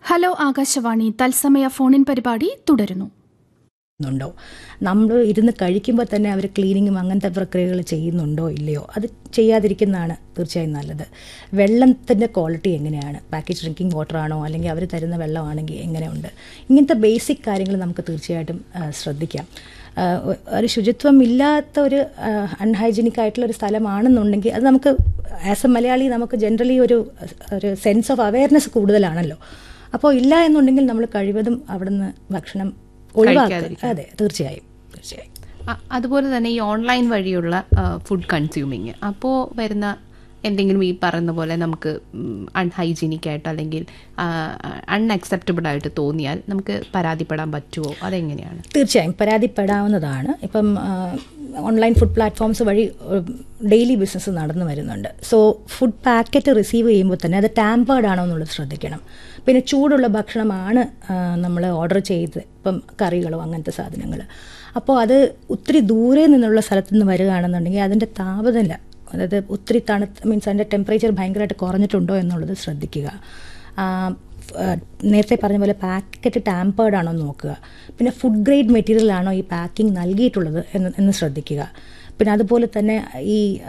hello Akashvani തത്സമയ ഫോണിൻ പരിപാടി തുടരുന്നു ുന്നുണ്ടോ നമ്മൾ ഇരുന്ന് കഴിക്കുമ്പോൾ തന്നെ അവർ ക്ലീനിങ്ങും അങ്ങനത്തെ പ്രക്രിയകൾ ചെയ്യുന്നുണ്ടോ ഇല്ലയോ അത് ചെയ്യാതിരിക്കുന്നതാണ് തീർച്ചയായും നല്ലത് വെള്ളത്തിൻ്റെ ക്വാളിറ്റി എങ്ങനെയാണ് പാക്കേജ് ഡ്രിങ്കിങ് വാട്ടർ ആണോ അല്ലെങ്കിൽ അവർ തരുന്ന വെള്ളമാണെങ്കിൽ എങ്ങനെയുണ്ട് ഇങ്ങനത്തെ ബേസിക് കാര്യങ്ങൾ നമുക്ക് തീർച്ചയായിട്ടും ആ, ശ്രദ്ധിക്കാം ആ, ഒ- ഒരു ശുചിത്വം ഇല്ലാത്ത ഒരു അൺഹൈജീനിക് ആയിട്ടുള്ള ഒരു സ്ഥലമാണെന്നുണ്ടെങ്കിൽ അത് നമുക്ക് ആസ് എ മലയാളി നമുക്ക് ജനറലി ഒരു ഒരു സെൻസ് ഓഫ് അവയർനെസ് കൂടുതലാണല്ലോ അപ്പോൾ ഇല്ല എന്നുണ്ടെങ്കിൽ നമ്മൾ കഴിവതും അവിടുന്ന് ഭക്ഷണം ഒഴിവാക്കുക അതെ തീർച്ചയായും തീർച്ചയായും അ- അതുപോലെ തന്നെ ഈ ഓൺലൈൻ വഴിയുള്ള ഫുഡ് കൺസ്യൂമിങ് അപ്പോൾ വരുന്ന എന്തെങ്കിലും ഈ പറയുന്ന പോലെ നമുക്ക് അൺഹൈജീനിക് ആയിട്ട് അല്ലെങ്കിൽ അൺഅക്സെപ്റ്റബിൾ ആയിട്ട് തോന്നിയാൽ നമുക്ക് പരാതിപ്പെടാൻ പറ്റുമോ അതെങ്ങനെയാണ് തീർച്ചയായും പരാതിപ്പെടാവുന്നതാണ് ഇപ്പം ഓൺലൈൻ ഫുഡ് പ്ലാറ്റ്ഫോംസ് വഴി ഡെയിലി ബിസിനസ് നടന്നു വരുന്നുണ്ട് സോ ഫുഡ് പാക്കറ്റ് റിസീവ് ചെയ്യുമ്പോൾ തന്നെ അത് ടാമ്പേർഡ് ആണോ എന്നുള്ളത് ശ്രദ്ധിക്കണം പിന്നെ ചൂടുള്ള ഭക്ഷണമാണ് നമ്മൾ ഓർഡർ ചെയ്ത് ഇപ്പം കറികളോ അങ്ങനത്തെ സാധനങ്ങൾ അപ്പോൾ അത് ഒത്തിരി ദൂരെ നിന്നുള്ള സ്ഥലത്ത് നിന്ന് വരികയാണെന്നുണ്ടെങ്കിൽ അതിൻ്റെ താപനില അതായത് ഒത്തിരി തണുത്ത് മീൻസ് അതിൻ്റെ ടെമ്പറേച്ചർ ഭയങ്കരമായിട്ട് കുറഞ്ഞിട്ടുണ്ടോ എന്നുള്ളത് ശ്രദ്ധിക്കുക ആ, ആ, നേരത്തെ പറഞ്ഞ പോലെ പാക്കറ്റ് ടാമ്പേർഡ് ആണോ എന്ന് നോക്കുക പിന്നെ ഫുഡ് ഗ്രേഡ് മെറ്റീരിയൽ ആണോ ഈ പാക്കിംഗ് നൽകിയിട്ടുള്ളത് എന്ന് എന്ന് ശ്രദ്ധിക്കുക പിന്നെ അതുപോലെ തന്നെ ഈ